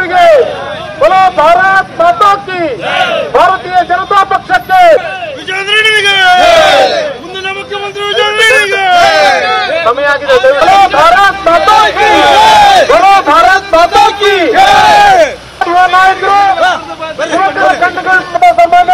ವಿಜೇಂದ್ರರಿಗೆ बोलो ಭಾರತ್ ಮಾತಾ ಕಿ ಭಾರತೀಯ ಜನತಾ ಪಕ್ಷಕ್ಕೆ ವಿಜೇಂದ್ರನಿಗೆ ಮುಂದಿನ ಮುಖ್ಯಮಂತ್ರಿ ವಿಜೇಂದ್ರನಿಗೆ ಸಮಯ ಆಗಿದೆ बोलो ಭಾರತ್ ಮಾತಾ ಕಿ बोलो ಭಾರತ್ ಮಾತಾ ಕಿ ಯುವ ನಾಯಕರು ಯುವಕರ ಕಣ್ಣುಗಳ ಸಮಾನ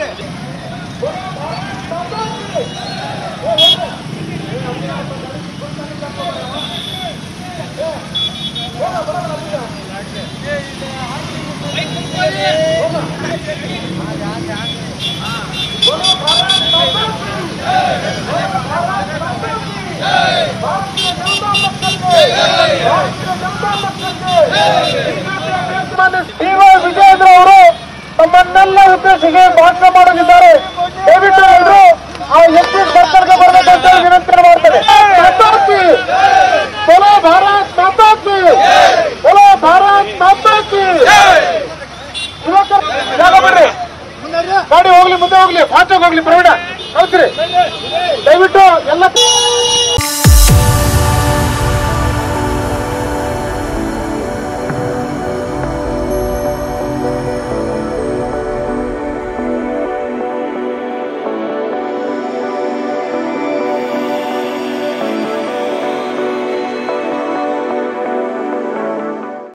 ಡಿ.ವೈ. ವಿಜಯೇಂದ್ರ ಅವರು ತಮ್ಮನ್ನೆಲ್ಲ ಉದ್ದೇಶಿಸಿ ಭಾಷಣ ಮಾಡಲಿದ್ದಾರೆ ದಯವಿಟ್ಟು ಎಲ್ಲರೂ ಆ ಎಸ್ ಸರ್ಕಾರಕ್ಕೆ ಬರಬೇಕಂತ ವಿನಂತಿ ಮಾಡ್ತಾರೆ ಮಾತಾಡ್ತಿ बोलो ಭಾರತ್ ಮಾತಾ ಕಿ बोलो ಭಾರತ್ ಮಾತಾ ಕಿ ಯುವಕರು ಜಾಗ ಬಿಡ್ರಿ ಗಾಡಿ ಹೋಗ್ಲಿ ಮುಂದೆ ಹೋಗ್ಲಿ ಫಾಸ್ಟ್ ಹೋಗ್ಲಿ ಪ್ರವೀಣ ಕಳ್ಸ್ರಿ ದಯವಿಟ್ಟು ಎಲ್ಲ